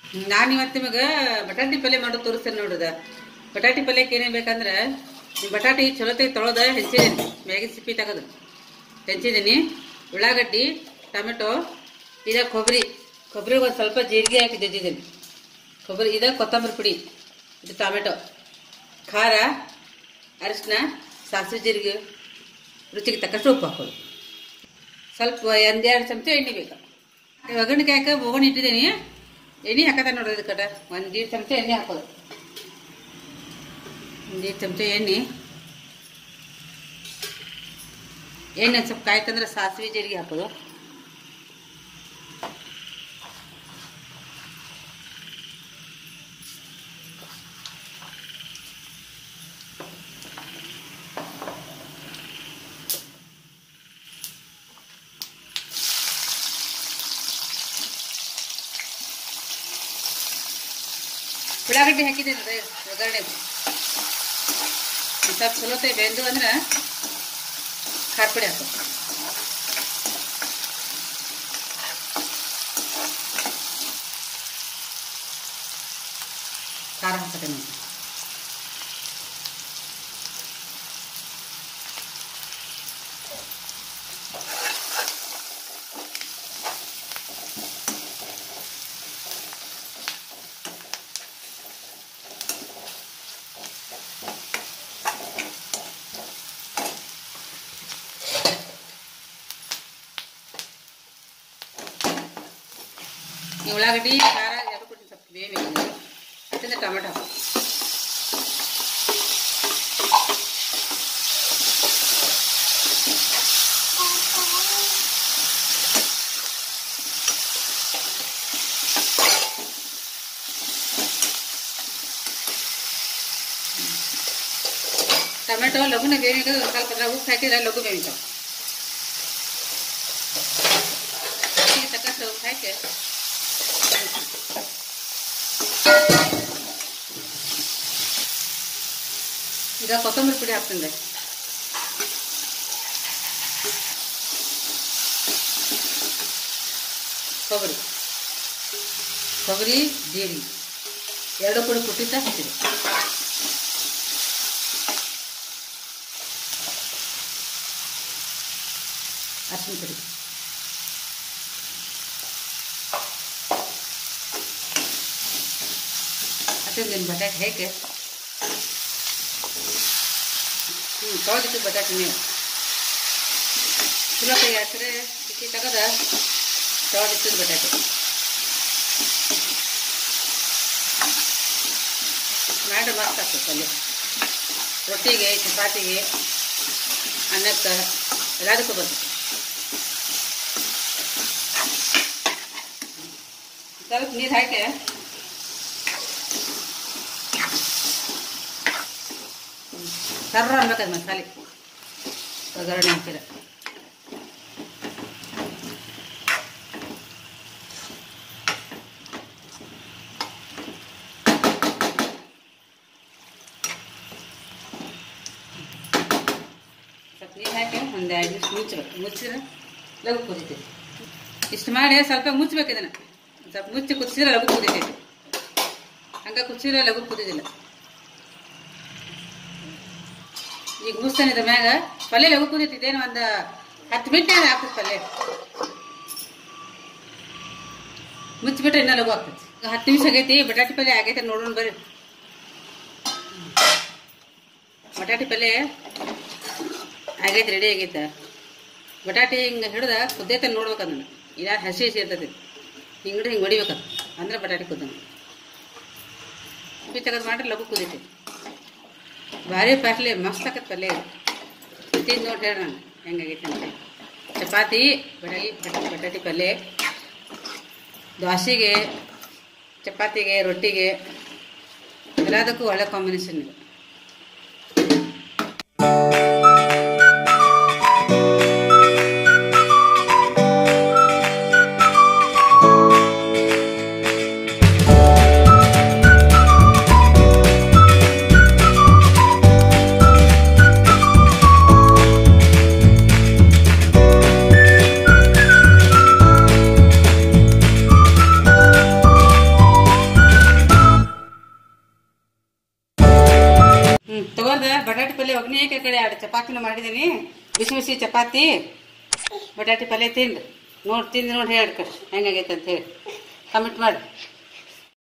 ನಾನು ಇವತ್ತು ನಿಮಗೆ ಬಟಾಟಿ ಪಲ್ಯ ಮಾಡೋದು ತೋರಿಸ್ತೇನೆ ನೋಡ್ರದ ಬಟಾಟಿ ಪಲ್ಯಕ್ಕೆ ಏನೇನು ಬೇಕಂದ್ರೆ ಈ ಬಟಾಟಿ ಚಲೋತ್ತಾಗಿ ತೊಳೆದ ಹೆಂಚಿದ್ದೀನಿ ಮ್ಯಾಗಿನ ಸಿಪ್ಪಿ ತೆಗೆದು ಹೆಂಚಿದ್ದೀನಿ ಉಳ್ಳಾಗಡ್ಡಿ ಟೊಮೆಟೊ ಇದ ಕೊಬ್ಬರಿ ಕೊಬ್ಬರಿಗೆ ಒಂದು ಸ್ವಲ್ಪ ಜೀರಿಗೆ ಹಾಕಿ ಜಜ್ಜಿದ್ದೀನಿ ಕೊಬ್ಬರಿ ಇದ ಕೊತ್ತಂಬರಿ ಪುಡಿ ಇದು ಟೊಮೆಟೊ ಖಾರ ಅರಿಶಿನ ಸಾಸಿವೆ ಜೀರಿಗೆ ರುಚಿಗೆ ತಕ್ಕಷ್ಟು ಉಪ್ಪು ಹಾಕೋದು ಸ್ವಲ್ಪ ಒಂದೆರಡು ಚಮಚ ಎಣ್ಣೆ ಬೇಕು ಒಗ್ಗರಣೆಗೆ ಹಾಕ ಒಗ್ಗರಣೆ ಇಟ್ಟಿದ್ದೀನಿ ಎಣ್ಣೆ ಹಾಕದ ನೋಡ್ರಿ ಇದಕ್ಕೆ ಒಂದು ದೀಡ್ ಚಮಚ ಎಣ್ಣೆ ಹಾಕೋದು ಒಂದು ದೀಡ್ ಚಮಚ ಎಣ್ಣೆ ಎಣ್ಣೆ ಒಂದ್ ಸ್ವಲ್ಪ ಕಾಯ್ತಂದ್ರೆ ಸಾಸಿವೆ ಜೀರಿಗೆ ಹಾಕೋದು ಉಳ್ಳಾಗಡ್ಡಿ ಹಾಕಿದ್ದೀನಿ ನೋಡ್ರಿ ಒಗ್ಗರಣೆ ಒಂದ್ ಸ್ವಲ್ಪ ಚಲೋತೆ ಬೆಂದು ಅಂದ್ರೆ ಖಾರ ಪುಡಿ ಹಾಕೋದು ಖಾರ ಹಾಕತ್ತೆ ನೋಡಿ ಈ ಉಳ್ಳಾಗಡ್ಡಿ ಖಾರ ಎರಡು ಕೊಟ್ಟು ಸ್ವಲ್ಪ ಬೇಯಬೇಕು ಅದರಿಂದ ಟೊಮೆಟೊ ಹಾಕು ಟೊಮೆಟೊ ಲಘುನ ಬೇಯಬೇಕು ಒಂದು ಸ್ವಲ್ಪ ಅದ್ರಾಗ ಉಪ್ಪು ಹಾಕಿದ್ರೆ ಲಘು ಬೇಯ್ತಾವೆ ರುಚಿಗೆ ತಕ್ಕಷ್ಟು ಉಪ್ಪು ಹಾಕಿ ಈಗ ಕೊತ್ತಂಬರಿ ಪುಡಿ ಹಾಕ್ತೀನಿ ಕೊಬ್ಬರಿ ಕೊಬ್ಬರಿ ಜೀರಿಗೆ ಎರಡು ಕೂಡ ಕುಟ್ಟಿದ್ದ ಹಾಕಿದೆ ಅರ್ಶಿನ ಪುಡಿ ಹಾಕಿದ್ದೀನಿ ಬಟಾಟೆ ಹೇಗೆ ಹ್ಞೂ ತೊಳೆದಿಟ್ಟು ಬಟಾಟೆ ನೀವು ಚಲೋ ಕೈ ಹಾಕಿದ್ರೆ ಸಿಕ್ಕಿ ತೆಗೆದ ತೊಳೆದಿಟ್ಟು ಬಟಾಟೆ ಮಾಡಿ ಮಸ್ತ್ ಆಗ್ತದೆ ಪಲ್ಯ ರೊಟ್ಟಿಗೆ ಚಪಾತಿಗೆ ಅನ್ನಕ್ಕೆ ಎಲ್ಲದಕ್ಕೂ ಬರ್ತದೆ ಸ್ವಲ್ಪ ನೀರು ಹಾಕಿ ಸರ್ರ ಅನ್ಬೇಕದು ಮಸಾಲೆ ಒಗ್ಗರಣೆ ಹಾಕಿರ ಸ್ವಲ್ಪ ನೀರು ಹಾಕಿ ಒಂದು ಎರಡು ನಿಮಿಷ ಮುಚ್ಚಬೇಕು ಮುಚ್ಚಿದ್ರೆ ಲಘು ಕುದಿತೈತಿ ಇಷ್ಟು ಮಾಡಿ ಸ್ವಲ್ಪ ಮುಚ್ಚಬೇಕು ಇದನ್ನು ಸ್ವಲ್ಪ ಮುಚ್ಚಿ ಕುದಿಸಿದ್ರೆ ಲಘು ಕುದಿತೈತಿ ಹಂಗೆ ಕುದಿಸಿದ್ರೆ ಲಘು ಕುದಿದಿಲ್ಲ ಈಗ ಮುಗಿಸ್ತಾನಿದ ಮ್ಯಾಗ ಪಲ್ಯ ಲಘು ಕುದೀತಿದ್ದೇನು ಒಂದು ಹತ್ತು ಮಿನಿಟ್ ಆಗ್ತದೆ ಪಲ್ಯ ಮುಚ್ಚಿಬಿಟ್ರೆ ಇನ್ನೂ ಲಘು ಆಗ್ತೈತಿ ಈಗ ಹತ್ತು ನಿಮಿಷ ಆಗೈತಿ ಬಟಾಟಿ ಪಲ್ಯ ಆಗೈತೆ ನೋಡೋಣ ಬರ್ರಿ ಬಟಾಟಿ ಪಲ್ಯ ಆಗೈತೆ ರೆಡಿ ಆಗೈತೆ ಬಟಾಟಿ ಹಿಂಗೆ ಹಿಡ್ದ ಕುದ್ದೈತೆ ನೋಡ್ಬೇಕು ಅದನ್ನು ಇಲ್ಲ ಹಸಿ ಹಸಿ ಇರ್ತೈತಿ ಹಿಂಗೆ ಹಿಡಿದು ಹಿಂಗೆ ಹೊಡಿಬೇಕದು ಅಂದ್ರೆ ಬಟಾಟಿ ಕುದ್ದನು ಉಪ್ಪಿ ತೆಗೆದು ಮಾಡ್ರೆ ಲಘು ಕುದೀತೈತಿ ಭಾರಿ ಪಲ್ಯ ಮಸ್ತ್ ಆಕತ್ ಪಲ್ಯ ಇದು ತಿಂದು ನೋಡಿ ಹೇಳಿ ನಾನು ಹೆಂಗಾಗೈತೆ ಅಂತ ಚಪಾತಿ ಬಟಾಟಿ ಬಟಾಟಿ ಬಟಾಟಿ ಪಲ್ಯ ದೋಸೆಗೆ ಚಪಾತಿಗೆ ರೊಟ್ಟಿಗೆ ಎಲ್ಲದಕ್ಕೂ ಒಳ್ಳೆ ಕಾಂಬಿನೇಷನ್ ಇದೆ ಹ್ಮ್ ತಗೋರ್ದ ಬಟಾಟಿ ಪಲ್ಯ ಒಗ್ನಿ ಕಡೆ ಎರಡು ಚಪಾತಿನ ಮಾಡಿದೀನಿ ಬಿಸಿ ಬಿಸಿ ಚಪಾತಿ ಬಟಾಟಿ ಪಲ್ಯ ತಿಂದು ನೋಡಿ ತಿಂದು ನೋಡಿ ಹೇಳ್ಕ ಹೆಂಗಾಗೈತೆ ಅಂತ ಹೇಳಿ ಕಮೆಂಟ್ ಮಾಡಿ